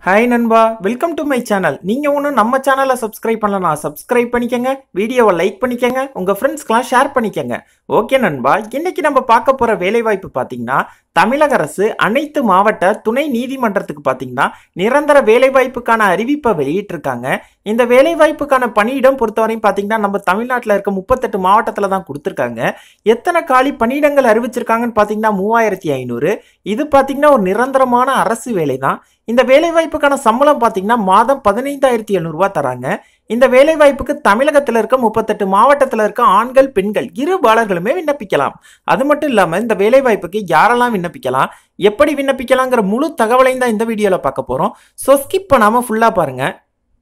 hi நண்பா welcome to my channel நீங்க ஒன்றும் நம்ம சேனலை சப்ஸ்கிரைப் பண்ணலனா சப்ஸ்கிரைப் பண்ணிக்கங்க வீடியோவை லைக் பண்ணிக்கங்க உங்க ஃப்ரெண்ட்ஸ்க்கெலாம் ஷேர் பண்ணிக்கங்க ஓகே நண்பா இன்னைக்கு நம்ம பார்க்க போற வேலைவாய்ப்பு பார்த்தீங்கன்னா தமிழக அரசு அனைத்து மாவட்ட துணை நீதிமன்றத்துக்கு பார்த்தீங்கன்னா நிரந்தர வேலைவாய்ப்புக்கான அறிவிப்பை வெளியிட்டிருக்காங்க இந்த வேலைவாய்ப்புக்கான பணியிடம் பொறுத்தவரையும் பார்த்தீங்கன்னா நம்ம தமிழ்நாட்டில் இருக்க முப்பத்தெட்டு மாவட்டத்தில் தான் கொடுத்துருக்காங்க எத்தனை காலி பணியிடங்கள் அறிவிச்சிருக்காங்கன்னு பார்த்தீங்கன்னா மூவாயிரத்தி ஐநூறு இது பார்த்தீங்கன்னா ஒரு நிரந்தரமான அரசு வேலை தான் இந்த வேலைவாய்ப்புக்கான சம்பளம் பார்த்தீங்கன்னா மாதம் பதினைந்தாயிரத்தி எழுநூறுவா தராங்க இந்த வேலைவாய்ப்புக்கு தமிழகத்தில் இருக்க முப்பத்தெட்டு மாவட்டத்தில் இருக்க ஆண்கள் பெண்கள் இரு பாலர்களுமே விண்ணப்பிக்கலாம் அது மட்டும் இல்லாமல் இந்த வேலைவாய்ப்புக்கு யாரெல்லாம் விண்ணப்பிக்கலாம் எப்படி விண்ணப்பிக்கலாங்கிற முழு தகவலையும் தான் இந்த வீடியோவில் பார்க்க போகிறோம் ஸோ ஸ்கிப் பண்ணாமல் ஃபுல்லாக பாருங்கள்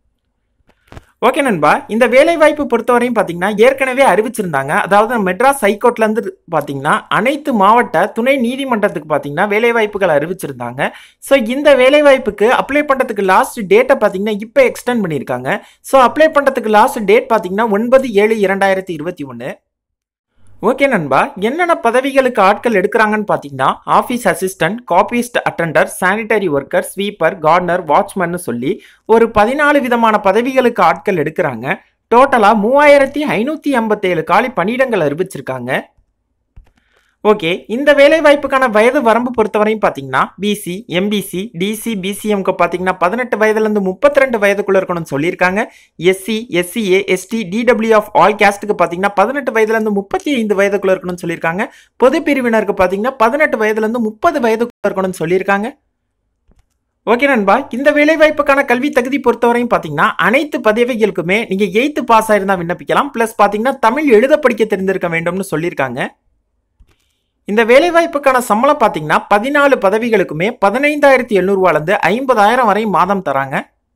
ஓகே நண்பா இந்த வேலைவாய்ப்பு பொறுத்தவரையும் பார்த்தீங்கன்னா ஏற்கனவே அறிவிச்சிருந்தாங்க அதாவது மெட்ராஸ் ஹைகோர்ட்லேருந்து பார்த்தீங்கன்னா அனைத்து மாவட்ட துணை நீதிமன்றத்துக்கு பார்த்தீங்கன்னா வேலைவாய்ப்புகள் அறிவிச்சிருந்தாங்க ஸோ இந்த வேலைவாய்ப்புக்கு அப்ளை பண்ணுறதுக்கு லாஸ்ட் டேட்டை பார்த்தீங்கன்னா இப்போ எக்ஸ்டெண்ட் பண்ணியிருக்காங்க ஸோ அப்ளை பண்ணுறதுக்கு லாஸ்ட் டேட் பார்த்தீங்கன்னா ஒன்பது ஏழு இரண்டாயிரத்தி இருபத்தி ஒன்று ஓகே நண்பா என்னென்ன பதவிகளுக்கு ஆட்கள் எடுக்கிறாங்கன்னு பார்த்தீங்கன்னா office assistant copyist attender sanitary worker sweeper gardener வாட்ச்மன்னு சொல்லி ஒரு பதினாலு விதமான பதவிகளுக்கு ஆட்கள் எடுக்கிறாங்க டோட்டலாக மூவாயிரத்தி ஐநூற்றி ஐம்பத்தேழு காலி பணியிடங்கள் அறிவிச்சிருக்காங்க ஓகே இந்த வேலைவாய்ப்புக்கான வயது வரம்பு பொறுத்தவரையும் பார்த்தீங்கன்னா பிசி எம்பிசி டிசி பிசிஎம்க்கு பார்த்தீங்கன்னா பதினெட்டு வயதுலேருந்து முப்பத்தி ரெண்டு வயதுக்குள்ள இருக்கணும்னு சொல்லியிருக்காங்க SC SCA ST DW of all கேஸ்ட்டுக்கு பார்த்தீங்கன்னா பதினெட்டு வயதுலேருந்து முப்பத்தி ஐந்து வயதுக்குள்ள இருக்கணும்னு சொல்லியிருக்காங்க பொது பிரிவினருக்கு பார்த்தீங்கன்னா பதினெட்டு வயதுலேருந்து முப்பது வயதுக்குள்ள இருக்கணும்னு சொல்லியிருக்காங்க ஓகே நண்பா இந்த வேலைவாய்ப்புக்கான கல்வி தகுதி பொறுத்தவரையும் பார்த்தீங்கன்னா அனைத்து பதவிகளுக்குமே நீங்கள் எயித்து பாஸ் ஆயிருந்தா விண்ணப்பிக்கலாம் ப்ளஸ் பார்த்தீங்கன்னா தமிழ் எழுத படிக்க தெரிந்திருக்க வேண்டும்னு சொல்லியிருக்காங்க இந்த வேலைவாய்ப்புக்கான சம்பளம் பார்த்தீங்கன்னா பதினாலு பதவிகளுக்குமே பதினைந்தாயிரத்தி எழுநூறுவாலேருந்து ஐம்பதாயிரம் வரை மாதம் தராங்க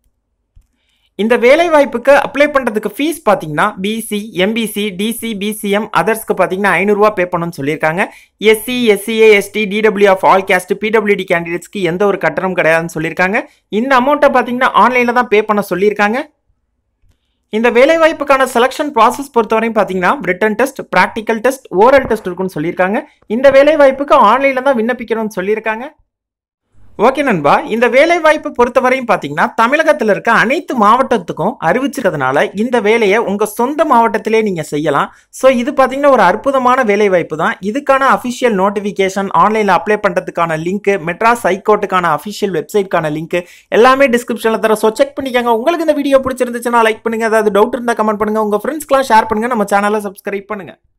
இந்த வேலைவாய்ப்புக்கு அப்ளை பண்ணுறதுக்கு ஃபீஸ் பார்த்தீங்கன்னா பிசி எம்பிசி டிசி பிசிஎம் அதர்ஸ்க்கு பார்த்தீங்கன்னா ஐநூறுரூவா பே பண்ணணும்னு சொல்லியிருக்காங்க SC SCA ST DW of all caste PWD கேண்டிடேட்ஸ்க்கு எந்த ஒரு கட்டணம் கிடையாதுன்னு சொல்லியிருக்காங்க இந்த அமௌண்ட்டை பார்த்தீங்கன்னா ஆன்லைனில் தான் பே பண்ண சொல்லியிருக்காங்க இந்த வேலைவாய்ப்புக்கான செலெக்ஷன் ப்ராசஸ் பொறுத்தவரையும் பார்த்தீங்கன்னா written test practical test oral test இருக்குன்னு சொல்லியிருக்காங்க இந்த வேலைவாய்ப்புக்கு ஆன்லைனில் தான் விண்ணப்பிக்கணும்னு சொல்லியிருக்காங்க ஓகே நண்பா இந்த வேலைவாய்ப்பு பொறுத்தவரையும் பார்த்தீங்கன்னா தமிழகத்தில் இருக்க அனைத்து மாவட்டத்துக்கும் அறிவிச்சிருக்கிறதுனால இந்த வேலையை உங்கள் சொந்த மாவட்டத்திலே நீங்கள் செய்யலாம் ஸோ இது பார்த்தீங்கன்னா ஒரு அற்புதமான வேலைவாய்ப்பு தான் இதுக்கான அஃபிஷியல் நோட்டிஃபிகேஷன் ஆன்லைனில் அப்ளை பண்ணுறதுக்கான லிங்க் மெட்ராஸ் ஹைகோர்ட்டுக்கான அஃபிஷியல் வெப்சைட்கான லிங்க் எல்லாமே டிஸ்கிரிப்ஷனில் தர ஸோ செக் பண்ணிக்கோங்க உங்களுக்கு இந்த வீடியோ பிடிச்சிருந்துச்சுன்னா லைக் பண்ணுங்கள் அதாவது டவுட் இருந்தால் கமெண்ட் பண்ணுங்கள் உங்கள் ஃப்ரெண்ட்ஸ்க்குலாம் ஷேர் பண்ணுங்கள் நம்ம சேனலை சப்ஸ்கிரைப் பண்ணுங்கள்